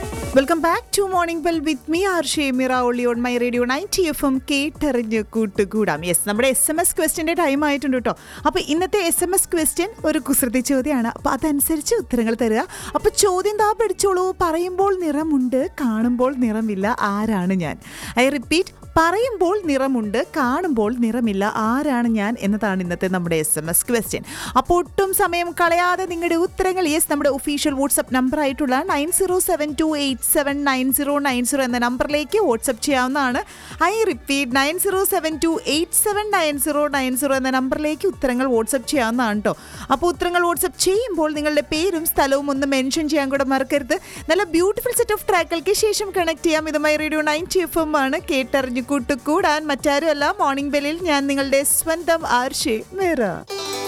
welcome back to morning bell with me R Shemira ഒളി on my radio ninety F M കേട്ടറിഞ്ഞ് കൂട്ടുകൂടാം yes നമ്മുടെ S M S ക്വസ്റ്റിൻ്റെ time ആയിട്ടുണ്ട് കേട്ടോ അപ്പോൾ ഇന്നത്തെ എസ് എം എസ് ക്വസ്റ്റ്യൻ ഒരു കുസൃതി ചോദ്യമാണ് അപ്പോൾ അതനുസരിച്ച് ഉത്തരങ്ങൾ തരിക അപ്പോൾ ചോദ്യം താ പഠിച്ചോളൂ പറയുമ്പോൾ നിറമുണ്ട് കാണുമ്പോൾ നിറമില്ല ആരാണ് ഞാൻ ഐ റിപ്പീറ്റ് പറയുമ്പോൾ നിറമുണ്ട് കാണുമ്പോൾ നിറമില്ല ആരാണ് ഞാൻ എന്നതാണ് ഇന്നത്തെ നമ്മുടെ എസ് എം എസ് ക്വസ്റ്റ്യൻ അപ്പോൾ ഒട്ടും സമയം കളയാതെ നിങ്ങളുടെ ഉത്തരങ്ങൾ യെസ് നമ്മുടെ ഒഫീഷ്യൽ വാട്സപ്പ് നമ്പർ ആയിട്ടുള്ള nine zero seven two eight seven nine zero nine zero എന്ന നമ്പറിലേക്ക് വാട്സപ്പ് ചെയ്യാവുന്നതാണ് I repeat nine zero seven two eight seven nine zero nine zero എന്ന നമ്പറിലേക്ക് ഉത്തരങ്ങൾ വാട്സപ്പ് ചെയ്യാവുന്നതാണ് കേട്ടോ അപ്പോൾ ഉത്തരങ്ങൾ വാട്സപ്പ് ചെയ്യുമ്പോൾ നിങ്ങളുടെ പേരും സ്ഥലവും ഒന്ന് മെൻഷൻ ചെയ്യാൻ കൂടെ മറക്കരുത് നല്ല ബ്യൂട്ടിഫുൾ സെറ്റ് ഓഫ് ട്രാക്കുകൾക്ക് ശേഷം കണക്ട് ചെയ്യാം ഇതുമായി റേഡിയോ നയൻറ്റി എഫ് എം ആണ് കേട്ടറിഞ്ഞു കൂട്ടുകൂടാൻ മറ്റാരുമല്ല മോർണിംഗ് ബെല്ലിൽ ഞാൻ നിങ്ങളുടെ സ്വന്തം ആർഷി വേറെ